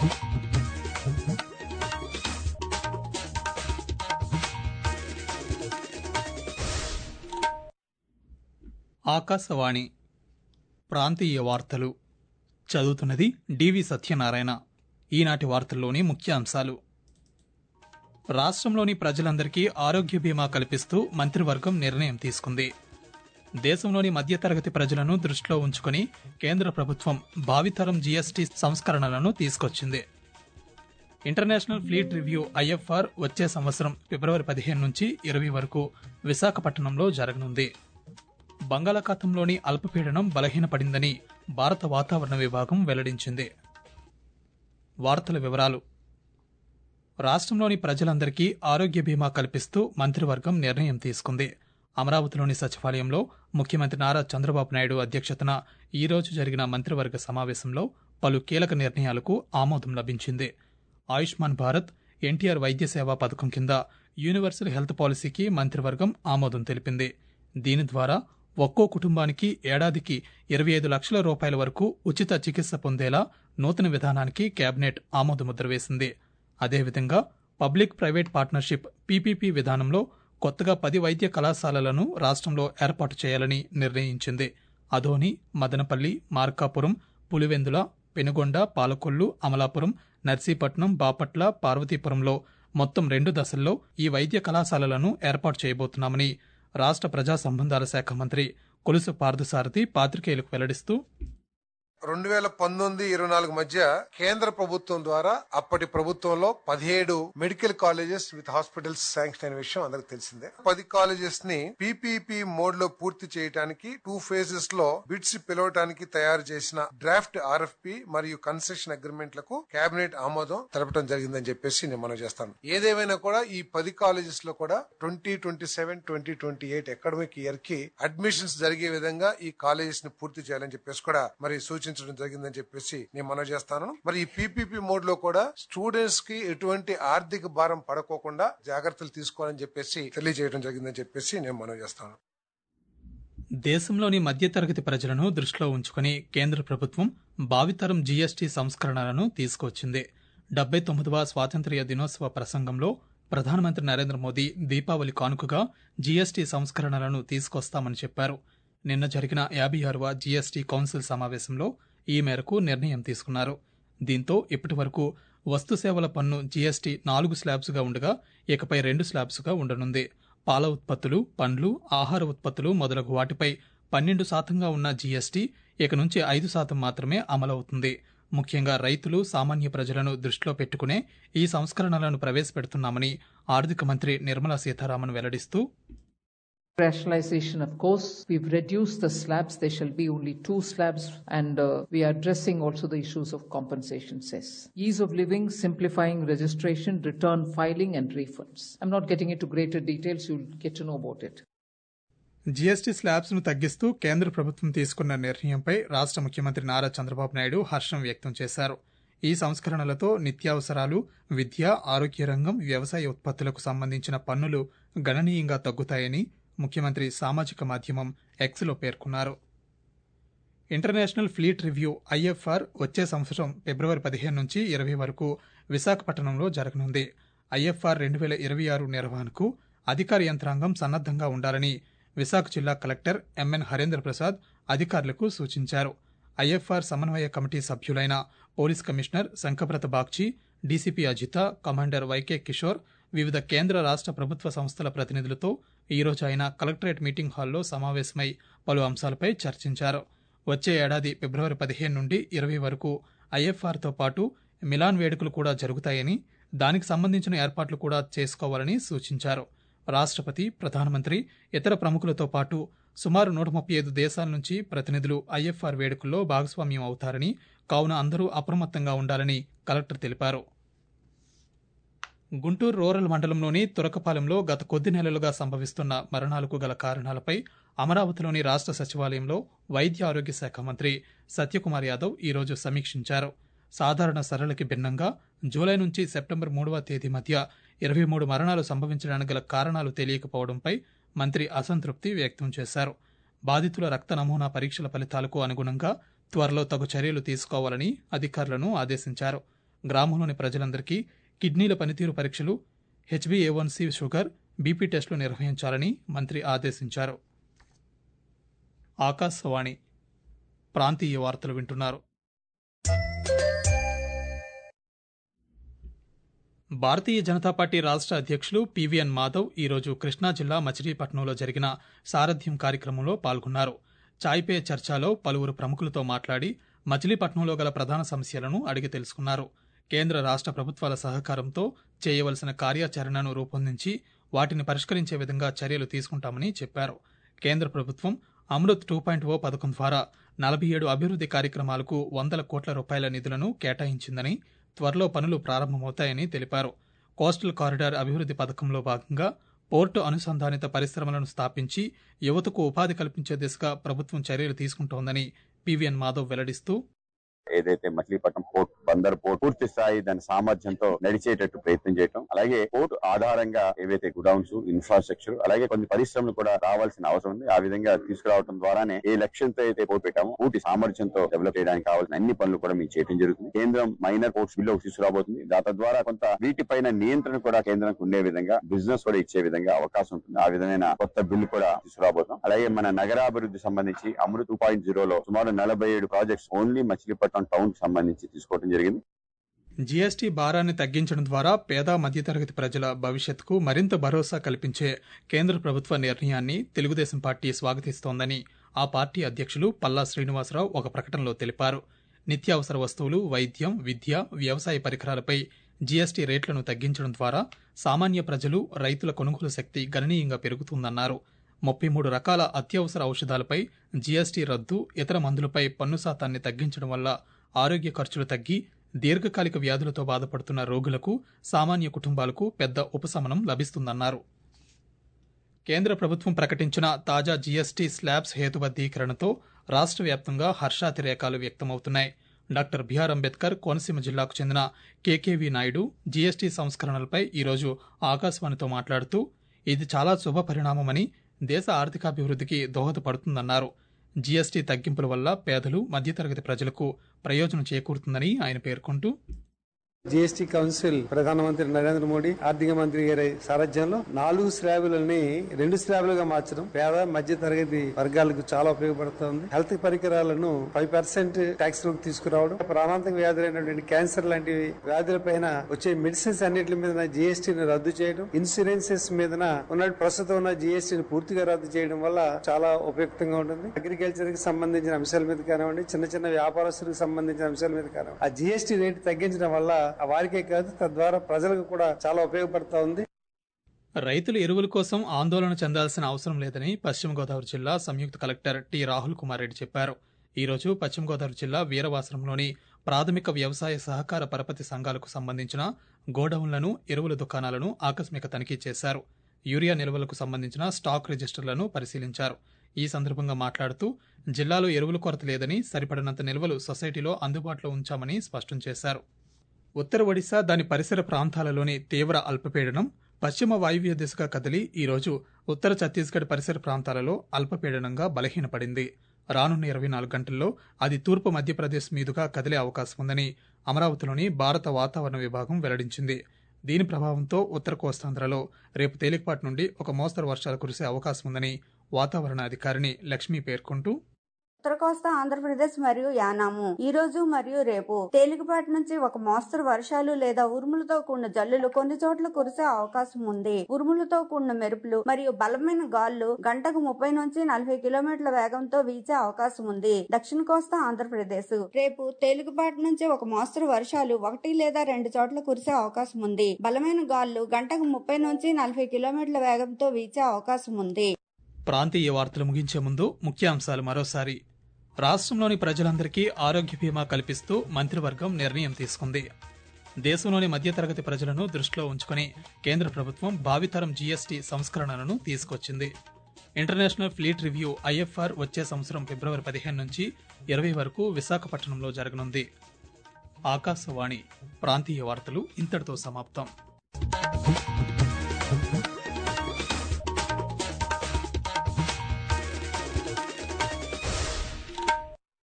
ఆకాశవాణి ప్రాంతీయ వార్తలు చదువుతున్నది డివి సత్యనారాయణ ఈనాటి వార్తల్లోని ముఖ్య అంశాలు రాష్ట్రంలోని ప్రజలందరికీ ఆరోగ్య బీమా కల్పిస్తూ మంత్రివర్గం నిర్ణయం తీసుకుంది దేశంలోని మధ్యతరగతి ప్రజలను దృష్టిలో ఉంచుకుని కేంద్ర ప్రభుత్వం భావితరం జీఎస్టీ సంస్కరణలను తీసుకొచ్చింది ఇంటర్నేషనల్ ఫ్లీట్ రివ్యూ ఐఎఫ్ఆర్ వచ్చే సంవత్సరం ఫిబ్రవరి పదిహేను నుంచి ఇరవై వరకు విశాఖపట్నంలో జరగనుంది బంగాళాఖాతంలోని అల్పపీడనం బలహీనపడిందని భారత వాతావరణ విభాగం వెల్లడించింది వార్తల వివరాలు రాష్ట్రంలోని ప్రజలందరికీ ఆరోగ్య బీమా కల్పిస్తూ మంత్రివర్గం నిర్ణయం తీసుకుంది అమరావతిలోని సచివాలయంలో ముఖ్యమంత్రి నారా చంద్రబాబు నాయుడు అధ్యక్షతన ఈ రోజు జరిగిన మంత్రివర్గ సమావేశంలో పలు కీలక నిర్ణయాలకు ఆమోదం లభించింది ఆయుష్మాన్ భారత్ ఎన్టీఆర్ వైద్య సేవా పథకం కింద యూనివర్సల్ హెల్త్ పాలసీకి మంత్రివర్గం ఆమోదం తెలిపింది దీని ద్వారా ఒక్కో కుటుంబానికి ఏడాదికి ఇరవై ఐదు లక్షల రూపాయల వరకు ఉచిత చికిత్స పొందేలా నూతన విధానానికి కేబినెట్ ఆమోదముద్ర వేసింది అదేవిధంగా పబ్లిక్ ప్రైవేట్ పార్ట్నర్షిప్ పీపీపీ విధానంలో కొత్తగా పది వైద్య కళాశాలలను రాష్ట్రంలో ఏర్పాటు చేయాలని నిర్ణయించింది అదోని మదనపల్లి మార్కాపురం పులివెందుల పెనుగొండ పాలకొల్లు అమలాపురం నర్సీపట్నం బాపట్ల పార్వతీపురంలో మొత్తం రెండు దశల్లో ఈ వైద్య కళాశాలలను ఏర్పాటు చేయబోతున్నామని రాష్ట్ర ప్రజా సంబంధాల శాఖ మంత్రి కొలుసు పార్థసారథి పాత్రికేయులకు వెల్లడిస్తూ రెండు వేల పంతొమ్మిది ఇరవై నాలుగు మధ్య కేంద్ర ప్రభుత్వం ద్వారా అప్పటి ప్రభుత్వంలో పదిహేడు medical colleges with hospitals sanction అయిన విషయం అందరికి తెలిసిందే పది కాలేజెస్ ని పీపీపీ మోడ్ లో పూర్తి చేయడానికి టూ ఫేజెస్ లో బిడ్స్ పిలవటానికి తయారు చేసిన డ్రాఫ్ట్ ఆర్ఎఫ్పి మరియు కన్సెషన్ అగ్రిమెంట్లకు కేబినెట్ ఆమోదం తెలపడం జరిగిందని చెప్పేసి నేను మనం చేస్తాను ఏదేమైనా కూడా ఈ పది కాలేజెస్ లో కూడా twenty twenty seven twenty twenty eight academic year కి అడ్మిషన్స్ జరిగే విధంగా ఈ కాలేజెస్ ని పూర్తి చేయాలని చెప్పేసి కూడా మరి సూచించడం జరిగిందని చెప్పేసి నేను మనవి చేస్తాను మరి ఈ పీపీపీ మోడ్ లో కూడా స్టూడెంట్స్ కి ఎటువంటి ఆర్థిక భారం పడకోకుండా జాగ్రత్తలు తీసుకోవాలని చెప్పేసి తెలియజేయడం జరిగిందని చెప్పేసి నేను మనవి చేస్తాను దేశంలోని మధ్యతరగతి ప్రజలను దృష్టిలో ఉంచుకుని కేంద్ర ప్రభుత్వం భావితరం జీఎస్టీ సంస్కరణలను తీసుకొచ్చింది డెబ్బై తొమ్మిదవ స్వాతంత్ర్య దినోత్సవ ప్రసంగంలో ప్రధానమంత్రి నరేంద్ర మోదీ దీపావళి కానుకగా జీఎస్టీ సంస్కరణలను తీసుకొస్తామని చెప్పారు నిన్న జరిగిన యాభై ఆరవ జీఎస్టీ కౌన్సిల్ సమావేశంలో ఈ మేరకు నిర్ణయం తీసుకున్నారు దీంతో ఇప్పటి వరకు వస్తు సేవల పన్ను జీఎస్టీ నాలుగు స్లాబ్స్గా ఉండగా ఇకపై రెండు స్లాబ్స్గా ఉండనుంది పాల ఉత్పత్తులు పండ్లు ఆహార ఉత్పత్తులు మొదలగు వాటిపై పన్నెండు శాతంగా ఉన్న జీఎస్టీ ఇక నుంచి ఐదు శాతం మాత్రమే అమలవుతుంది ముఖ్యంగా రైతులు సామాన్య ప్రజలను దృష్టిలో పెట్టుకునే ఈ సంస్కరణలను ప్రవేశపెడుతున్నామని ఆర్థిక మంత్రి నిర్మలా సీతారామన్ వెల్లడిస్తూ Rationalization, of course, we've reduced the slabs. There shall be only two slabs, and uh, we are addressing also the issues of compensation cess. Ease of living, simplifying registration, return filing, and refunds. I'm not getting into greater details. You'll get to know about it. GST slabs ను తగ్గిస్తూ కేంద్ర ప్రభుత్వం తీసుకున్న నిర్ణయంపై రాష్ట్ర ముఖ్యమంత్రి నారా చంద్రబాబు నాయుడు హర్షం వ్యక్తం చేశారు ఈ సంస్కరణలతో నిత్యావసరాలు విద్య ఆరోగ్య రంగం వ్యవసాయ ఉత్పత్తులకు సంబంధించిన పన్నులు గణనీయంగా తగ్గుతాయని ముఖ్యమంత్రి సామాజిక మాధ్యమం ఎక్స్లో పేర్కొన్నారు ఇంటర్నేషనల్ ఫ్లీట్ రివ్యూ ఐఎఫ్ఆర్ వచ్చే సంవత్సరం ఫిబ్రవరి పదిహేను నుంచి ఇరవై వరకు విశాఖపట్నంలో జరగనుంది ఐఎఫ్ఆర్ రెండు వేల ఇరవై ఆరు నిర్వహణకు అధికార యంత్రాంగం సన్నద్దంగా ఉండాలని విశాఖ జిల్లా కలెక్టర్ ఎంఎన్ హరేంద్ర ప్రసాద్ అధికారులకు సూచించారు ఐఎఫ్ఆర్ సమన్వయ కమిటీ సభ్యులైన police commissioner Shankhabrata Bagchi DCP Ajitha commander YK Kishore వివిధ కేంద్ర రాష్ట్ర ప్రభుత్వ సంస్థల ప్రతినిధులతో ఈ రోజు ఆయన కలెక్టరేట్ మీటింగ్ హాల్లో సమావేశమై పలు అంశాలపై చర్చించారు వచ్చే ఏడాది ఫిబ్రవరి పదిహేను నుండి ఇరవై వరకు ఐఎఫ్ఆర్తో పాటు మిలాన్ వేడుకలు కూడా జరుగుతాయని దానికి సంబంధించిన ఏర్పాట్లు కూడా చేసుకోవాలని సూచించారు రాష్ట్రపతి ప్రధానమంత్రి ఇతర ప్రముఖులతో పాటు సుమారు నూట ముప్పై ఐదు దేశాల నుంచి ప్రతినిధులు ఐఎఫ్ఆర్ వేడుకల్లో భాగస్వామ్యం అవుతారని కావున అందరూ అప్రమత్తంగా ఉండాలని కలెక్టర్ తెలిపారు గుంటూరు రూరల్ మండలంలోని తురకపాలెంలో గత కొద్ది నెలలుగా సంభవిస్తున్న మరణాలకు గల కారణాలపై అమరావతిలోని రాష్ట్ర సచివాలయంలో వైద్య ఆరోగ్య శాఖ మంత్రి సత్యకుమార్ యాదవ్ ఈరోజు సమీక్షించారు సాధారణ సరళకి భిన్నంగా జూలై నుంచి సెప్టెంబర్ మూడవ తేదీ మధ్య ఇరవై మూడు మరణాలు సంభవించడానికి గల కారణాలు తెలియకపోవడంపై మంత్రి అసంతృప్తి వ్యక్తం చేశారు బాధితుల రక్త నమూనా పరీక్షల ఫలితాలకు అనుగుణంగా త్వరలో తగు చర్యలు తీసుకోవాలని అధికారులను ఆదేశించారు గ్రామంలోని ప్రజలందరికీ కిడ్నీల పనితీరు పరీక్షలు హెచ్బిఏవన్సీ షుగర్ బీపీ టెస్టులు నిర్వహించాలని మంత్రి ఆదేశించారు ఆకాశవాణి ప్రాంతీయ వార్తలు వింటున్నారు భారతీయ జనతా పార్టీ రాష్ట్ర అధ్యక్షులు పివిఎన్ మాధవ్ ఈరోజు కృష్ణా జిల్లా మచిలీపట్నంలో జరిగిన సారథ్యం కార్యక్రమంలో పాల్గొన్నారు చాయ్ పే చర్చలో పలువురు ప్రముఖులతో మాట్లాడి మచిలీపట్నంలో గల ప్రధాన సమస్యలను అడిగి తెలుసుకున్నారు కేంద్ర రాష్ట్ర ప్రభుత్వాల సహకారంతో చేయవలసిన కార్యాచరణను రూపొందించి వాటిని పరిష్కరించే విధంగా చర్యలు తీసుకుంటామని చెప్పారు కేంద్ర ప్రభుత్వం అమృత్ టూ పాయింట్ ఓ పథకం ద్వారా నలభై ఏడు అభివృద్ధి కార్యక్రమాలకు వందల కోట్ల రూపాయల నిధులను కేటాయించిందని త్వరలో పనులు ప్రారంభమవుతాయని తెలిపారు కోస్టల్ కారిడార్ అభివృద్ధి పథకంలో భాగంగా పోర్టు అనుసంధానిత పరిశ్రమలను స్థాపించి యువతకు ఉపాధి కల్పించే దిశగా ప్రభుత్వం చర్యలు తీసుకుంటోందని పివిఎన్ మాధవ్ వెల్లడిస్తూ ఏదైతే మచిలీపట్నం పోర్ట్ బందర్ పోర్ట్ పూర్తి స్థాయి దాని సామర్థ్యంతో నడిచేటట్టు ప్రయత్నం చేయటం అలాగే పోర్ట్ ఆధారంగా ఏవైతే గుడౌన్స్ ఇన్ఫ్రాస్ట్రక్చర్ అలాగే కొన్ని పరిశ్రమలు కూడా రావాల్సిన అవసరం ఉంది ఆ విధంగా తీసుకురావడం ద్వారానే ఏ లక్ష్యంతో అయితే పోర్ట్ పెట్టామో పూర్తి సామర్థ్యంతో డెవలప్ చేయడానికి కావాల్సిన అన్ని పనులు కూడా మేము చేయడం జరుగుతుంది కేంద్రం మైనర్ పోర్ట్స్ బిల్లు తీసుకురాబోతుంది దాని తద్వారా కొంత వీటిపైన నియంత్రణ కూడా కేంద్రానికి ఉండే విధంగా బిజినెస్ కూడా ఇచ్చే విధంగా అవకాశం ఉంటుంది ఆ విధమైన కొత్త బిల్లు కూడా తీసుకురాబోతాం అలాగే మన నగరాభివృద్ధి సంబంధించి అమృత్ టూ పాయింట్ జీరోలో సుమారు నలభై ఏడు ప్రాజెక్ట్స్ ఓన్లీ మచిలీపట్నం టౌన్ కి సంబంధించి తీసుకోవడం జరిగింది జీఎస్టీ భారాన్ని తగ్గించడం ద్వారా పేద మధ్యతరగతి ప్రజల భవిష్యత్తుకు మరింత భరోసా కల్పించే కేంద్ర ప్రభుత్వ నిర్ణయాన్ని తెలుగుదేశం పార్టీ స్వాగతిస్తోందని ఆ పార్టీ అధ్యక్షులు పల్లా శ్రీనివాసరావు ఒక ప్రకటనలో తెలిపారు నిత్యావసర వస్తువులు వైద్యం విద్య వ్యవసాయ పరికరాలపై జీఎస్టీ రేట్లను తగ్గించడం ద్వారా సామాన్య ప్రజలు రైతుల కొనుగోలు శక్తి గణనీయంగా పెరుగుతుందన్నారు ముప్పై మూడు రకాల అత్యవసర ఔషధాలపై జీఎస్టీ రద్దు ఇతర మందులపై పన్ను శాతాన్ని తగ్గించడం వల్ల ఆరోగ్య ఖర్చులు తగ్గి దీర్ఘకాలిక వ్యాధులతో బాధపడుతున్న రోగులకు సామాన్య కుటుంబాలకు పెద్ద ఉపశమనం లభిస్తుందన్నారు కేంద్ర ప్రభుత్వం ప్రకటించిన తాజా జీఎస్టీ స్లాబ్స్ హేతుబద్దీకరణతో రాష్ట్ర వ్యాప్తంగా హర్షాతిరేకాలు వ్యక్తమవుతున్నాయి డాక్టర్ బిఆర్ అంబేద్కర్ కోనసీమ జిల్లాకు చెందిన కేకేవి నాయుడు జీఎస్టీ సంస్కరణలపై ఈరోజు ఆకాశవాణితో మాట్లాడుతూ ఇది చాలా శుభ పరిణామమని దేశ ఆర్థికాభివృద్ధికి దోహదపడుతుందన్నారు జీఎస్టీ తగ్గింపుల వల్ల పేదలు మధ్యతరగతి ప్రజలకు ప్రయోజనం చేకూరుతుందని ఆయన పేర్కొంటూ జీఎస్టీ కౌన్సిల్ ప్రధానమంత్రి నరేంద్ర మోడీ ఆర్థిక మంత్రి గారి సారథ్యంలో నాలుగు స్లాబులని రెండు స్లాబులుగా మార్చడం పేద మధ్య తరగతి వర్గాలకు చాలా ఉపయోగపడుతుంది హెల్త్ పరికరాలను ఫైవ్ పర్సెంట్ ట్యాక్స్ లోకి తీసుకురావడం ప్రాణాంతక వ్యాధులైనటువంటి క్యాన్సర్ లాంటి వ్యాధులపైన వచ్చే మెడిసిన్స్ అన్నిటి మీద జీఎస్టీని రద్దు చేయడం ఇన్సూరెన్సెస్ మీద ఉన్న ప్రస్తుతం ఉన్న జీఎస్టీని పూర్తిగా రద్దు చేయడం వల్ల చాలా ఉపయుక్తంగా ఉంటుంది అగ్రికల్చర్ కి సంబంధించిన అంశాల మీద కానివ్వండి చిన్న చిన్న వ్యాపారస్తులకు సంబంధించిన అంశాల మీద కానివ్వండి ఆ జీఎస్టీ రేటు తగ్గించడం వల్ల ఆ వారికే కాదు తద్వారా ప్రజలకు కూడా చాలా ఉపయోగపడతా ఉంది రైతులు ఎరువుల కోసం ఆందోళన చెందాల్సిన అవసరం లేదని పశ్చిమ గోదావరి జిల్లా సంయుక్త కలెక్టర్ టి రాహుల్ కుమార్ రెడ్డి చెప్పారు ఈ రోజు పశ్చిమ గోదావరి జిల్లా వీరవాసరంలోని ప్రాథమిక వ్యవసాయ సహకార పరపతి సంఘాలకు సంబంధించిన గోడౌన్లను ఎరువుల దుకాణాలను ఆకస్మిక తనిఖీ చేశారు యూరియా నిల్వలకు సంబంధించిన స్టాక్ రిజిస్టర్లను పరిశీలించారు ఈ సందర్భంగా మాట్లాడుతూ జిల్లాలో ఎరువుల కొరత లేదని సరిపడినంత నిల్వలు సొసైటీలో అందుబాటులో ఉంచామని స్పష్టం చేశారు ఉత్తర ఒడిశా దాని పరిసర ప్రాంతాలలోని తీవ్ర అల్పపీడనం పశ్చిమ వాయువ్య దిశగా కదిలి ఈరోజు ఉత్తర ఛత్తీస్గఢ్ పరిసర ప్రాంతాలలో అల్పపీడనంగా బలహీనపడింది రానున్న ఇరవై నాలుగు గంటల్లో అది తూర్పు మధ్యప్రదేశ్ మీదుగా కదిలే అవకాశం ఉందని అమరావతిలోని భారత వాతావరణ విభాగం వెల్లడించింది దీని ప్రభావంతో ఉత్తర కోస్తాంధ్రలో రేపు తేలికపాటి నుండి ఒక మోస్తరు వర్షాలు కురిసే అవకాశం ఉందని వాతావరణ అధికారిని లక్ష్మి పేర్కొంటూ ఉత్తర కోస్తా ఆంధ్రప్రదేశ్ మరియు యానాము ఈ రోజు మరియు రేపు తేలికపాటి నుంచి ఒక మోస్తరు వర్షాలు లేదా ఉరుములతో కూడిన జల్లులు కొన్ని చోట్ల కురిసే అవకాశం ఉంది ఉరుములతో కూడిన మెరుపులు మరియు బలమైన గాళ్లు గంటకు ముప్పై నుంచి నలభై కిలోమీటర్ల వేగంతో వీచే అవకాశం ఉంది దక్షిణ కోస్తా ఆంధ్రప్రదేశ్ రేపు తేలికపాటి నుంచి ఒక మోస్తరు వర్షాలు ఒకటి లేదా రెండు చోట్ల కురిసే అవకాశం ఉంది బలమైన గాళ్లు గంటకు ముప్పై నుంచి నలభై కిలోమీటర్ల వేగంతో వీచే అవకాశం ఉంది ప్రాంతీయ వార్తలు ముగించే ముందు ముఖ్యాంశాలు మరోసారి రాష్ట్రంలోని ప్రజలందరికీ ఆరోగ్య బీమా కల్పిస్తూ మంత్రివర్గం నిర్ణయం తీసుకుంది దేశంలోని మధ్యతరగతి ప్రజలను దృష్టిలో ఉంచుకుని కేంద్ర ప్రభుత్వం భావితరం జీఎస్టీ సంస్కరణలను తీసుకొచ్చింది ఇంటర్నేషనల్ ఫ్లీట్ రివ్యూ ఐఎఫ్ఆర్ వచ్చే సంవత్సరం ఫిబ్రవరి పదిహేను నుంచి ఇరవై వరకు విశాఖపట్నంలో జరగనుంది ఆకాశవాణి ప్రాంతీయ వార్తలు ఇంతటితో సమాప్తం